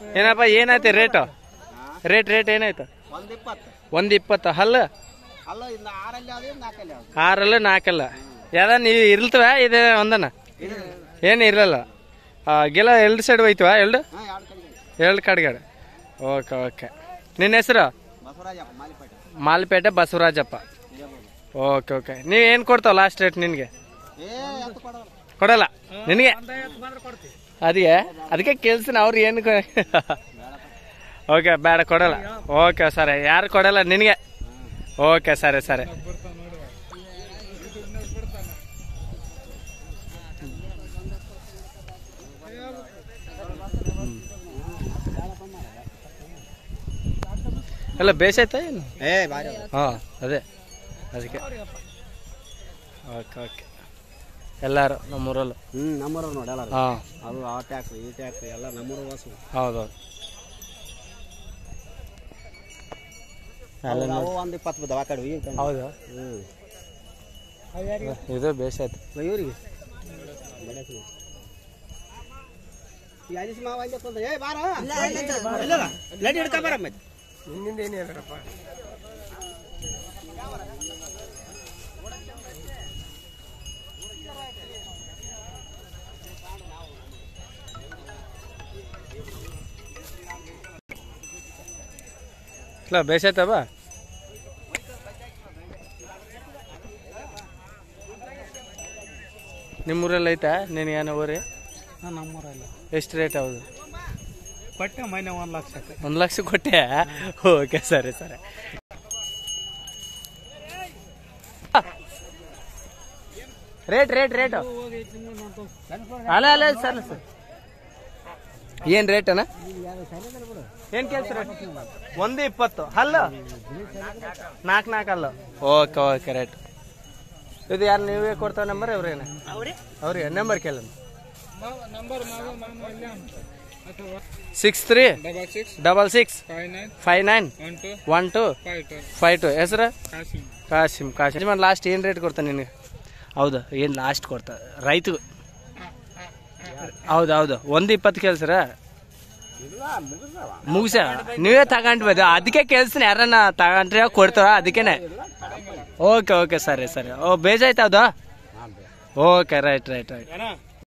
ಏನಪ್ಪ ಏನಾಯ್ತು rate rate rate ಏನಾಯ್ತು ಒಂದ್ ಇಪ್ಪತ್ತು ಒಂದು ಇಪ್ಪತ್ತು ಹಲ್ಲು ಅಲ್ಲ ಇನ್ನು ಆರಲ್ಲಿ ಅದೇ ನಾಲ್ಕಲ್ಲಿ ಅದು ಆರಲ್ಲ ನಾಲ್ಕಲ್ಲ ಯಾವ್ದ ನೀವು ಇರ್ಲ್ತವ ಇದೆ ಒಂದನ ಏನು ಇರಲ್ಲ ಗೆಲ ಎರಡು ಸೈಡ್ ಹೋಯ್ತವ ಎರಡು ಹಾಂ ಎರಡು ಕಡೆ ಎರಡು ಕಡೆಗಡೆ ಓಕೆ ಓಕೆ ನಿನ್ನ ಹೆಸರು ಬಸವರಾಜಪ್ಪ ಮಾಲಿಪೇಟೆ ಮಾಲ್ಪೇಟೆ ಬಸವರಾಜಪ್ಪ ಓಕೆ ಓಕೆ ನೀವು ಏನು ಕೊಡ್ತಾವ ಲಾಸ್ಟ್ ರೇಟ್ ನಿನಗೆ ಏ ಎತ್ತು ಕೊಡೋರು ಕೊಡಲ್ಲ ನಿನಗೆ ಅದಕ್ಕೆ ಅದಕ್ಕೆ ಕೇಳ್ತೀನಿ ಅವ್ರು ಏನು ಓಕೆ ಬೇಡ ಕೊಡಲ್ಲ ಓಕೆ ಸರಿ ಯಾರು ಕೊಡಲ್ಲ ನಿನಗೆ ಓಕೆ ಸರಿ ಸರಿ ಎಲ್ಲ ಬೇಸಾಯ್ತಾ ಏನು ಏ ಬಾರಿ ಹಾಂ ಅದೇ ಅದಕ್ಕೆ ಓಕೆ ಓಕೆ ಎಲ್ಲರೂ ನಮ್ಮೂರಲ್ಲೂ ಹ್ಞೂ ನಮ್ಮೂರು ನೋಡಿ ಎಲ್ಲ ಹಾಂ ಅದು ಆ ಟ್ಯಾಕ್ಸ್ ಈ ಟ್ಯಾಕ್ಸ್ ಎಲ್ಲ ನಮ್ಮೂರು ವಾಸು ಹೌದೌದು ಅಲ್ಲ ಅವು ಒಂದು ಇಪ್ಪತ್ತು ಬಿದ್ದಾವ ಆ ಕಡೆ ಈ ಕಡೆ ಹೌದು ಹ್ಞೂ ಇದು ಬೇಸಾಯ್ತು ಇವರಿಗೆ ಮಾವ ಹಂಗೆ ಕುಂತ ಏ ಬಾರ ನಡಿ ಹಿಡ್ಕ ಬಾರ ಮತ್ತೆ ಇಲ್ಲ ಬೇಸಾಯ್ತ ಬಾ ನಿಮ್ಮೂರಲ್ಲಿ ಐತಾ ನಿನಗೇನು ಊರಿ ನಮ್ಮೂರಲ್ಲಿ ಎಷ್ಟು ರೇಟ್ ಹೌದು ಕೊಟ್ಟೆ ಮನೆ ಒಂದು ಲಕ್ಷಕ್ಕೆ ಒಂದು ಲಕ್ಷ ಕೊಟ್ಟೆ ಓಕೆ ಸರಿ ಸರಿ ರೇಟ್ ರೇಟ್ ರೇಟು ಅಲ್ಲ ಅಲ್ಲ ಸರ್ ಸರ್ ಏನು ರೇಟ್ ಅಣ್ಣ ಏನು ಕೆಲಸ ರೇಟ್ ಒಂದು ಇಪ್ಪತ್ತು ಹಲ್ಲ ನಾಲ್ಕು ನಾಲ್ಕು ಅಲ್ಲ ಓಕೆ ಓಕೆ ರೇಟ್ ಇದು ಯಾರು ನೀವೇ ಕೊಡ್ತಾವ ನಂಬರ್ ಅವ್ರೇನ ಅವ್ರಿಗೆ ನಂಬರ್ ಕೇಳ six three double six double six five nine five nine one two one two five two five two ಹೆಸರು ಕಾಸಿಮ್ ಕಾಸಿಮ್ ಕಾಸಿಮ್ ಲಾಸ್ಟ್ ಏನು ರೇಟ್ ಕೊಡ್ತಾನೆ ನಿನಗೆ ಹೌದು ಏನು ಲಾಸ್ಟ್ ಕೊಡ್ತಾ ರೈತ ಹೌದು ಹೌದು ಒಂದು ಇಪ್ಪತ್ತು ಕೇಳ್ಸರ ಮುಗಿಸ ನೀವೇ ತಗೊಂಡ್ಬೋದು ಅದಕ್ಕೆ ಕೇಳಿಸ್ತೀನಿ ಯಾರನ್ನ ತಗೊಂಡ್ರೆ ಕೊಡ್ತಾರ ಅದಕ್ಕೇನೆ ಓಕೆ ಓಕೆ ಸರಿ ಸರಿ ಓ ಬೇಜಾಯ್ತು ಹೌದು ಓಕೆ ರೈಟ್ ರೈಟ್ ರೈಟ್